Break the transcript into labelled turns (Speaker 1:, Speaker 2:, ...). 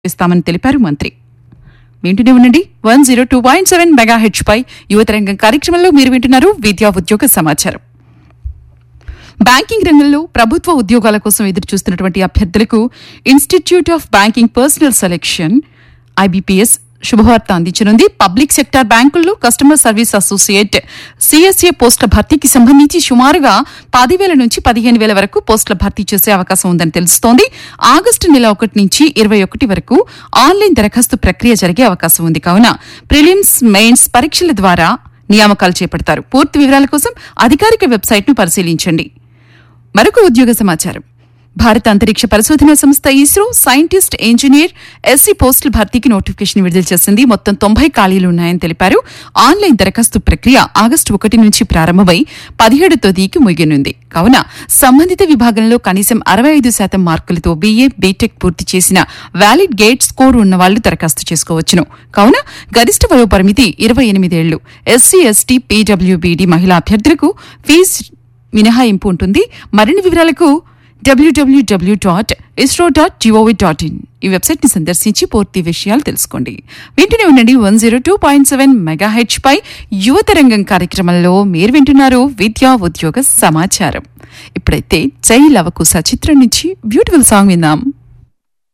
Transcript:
Speaker 1: ఇస్తామని తెలిపారు మంత్రి వింటూనే ఉండండి one zero two point seven mega హెచ్ పై యువతరంగం కార్యక్రమంలో మీరు వింటున్నారు విద్యా ఉద్యోగ సమాచారం బ్యాంకింగ్ రంగంలో ప్రభుత్వ ఉద్యోగాల కోసం ఎదురు చూస్తున్నటువంటి అభ్యర్థులకు Institute of Banking Personnel Selection IBPS శుభవార్త అందించనుంది పబ్లిక్ సెక్టార్ బ్యాంకుల్లో కస్టమర్ సర్వీస్ అసోసియేట్ సిఎస్ఏ పోస్టుల భర్తీకి సంబంధించి సుమారుగా పదివేల నుంచి పదిహేను వేల వరకు పోస్టుల భర్తీ చేసే అవకాశం ఉందని తెలుస్తోంది ఆగస్టు నెల ఒకటి నుంచి ఇరవై ఒకటి వరకు ఆన్లైన్ దరఖాస్తు ప్రక్రియ జరిగే అవకాశం ఉంది కావున ప్రిలిమ్స్ మెయిన్స్ పరీక్షల ద్వారా నియామకాలు చేపడతారు పూర్తి వివరాల కోసం అధికారిక వెబ్సైట్ను పరిశీలించండి మరొక ఉద్యోగ సమాచారం భారత అంతరిక్ష పరిశోధన సంస్థ ఇస్రో సైంటిస్ట్ ఇంజనీర్ ఎస్సీ పోస్టుల భర్తీకి నోటిఫికేషన్ విడుదల చేసింది మొత్తం తొంభై ఖాళీలు ఉన్నాయని తెలిపారు ఆన్లైన్ దరఖాస్తు ప్రక్రియ ఆగస్టు ఒకటి నుంచి ప్రారంభమై పదిహేడు తేదీకి ముగియనుంది కావున సంబంధిత విభాగంలో కనీసం అరవై ఐదు శాతం మార్కులతో బీఏ బీటెక్ పూర్తి చేసిన వ్యాలిడ్ గేట్ స్కోర్ ఉన్న వాళ్లు దరఖాస్తు చేసుకోవచ్చును కావున గరిష్ట వయో పరిమితి ఇరవై ఎనిమిదేళ్లు ఎస్సీ ఎస్టీ పీడబ్ల్యూబీడీ మహిళా అభ్యర్థులకు ఫీజు మినహాయింపు ఉంటుంది మరిన్ని వివరాలకు WWW dot ISRO dot gov dot in ఈ వెబ్సైట్ ని సందర్శించి పూర్తి విషయాలు తెలుసుకోండి వింటూనే ఉండండి one zero two point seven mega హెచ్ పై యువతరంగం కార్యక్రమంలో మీరు వింటున్నారు విద్యా ఉద్యోగ సమాచారం ఇప్పుడైతే జై లవకుశ చిత్రం నుంచి బ్యూటిఫుల్ సాంగ్ విందాం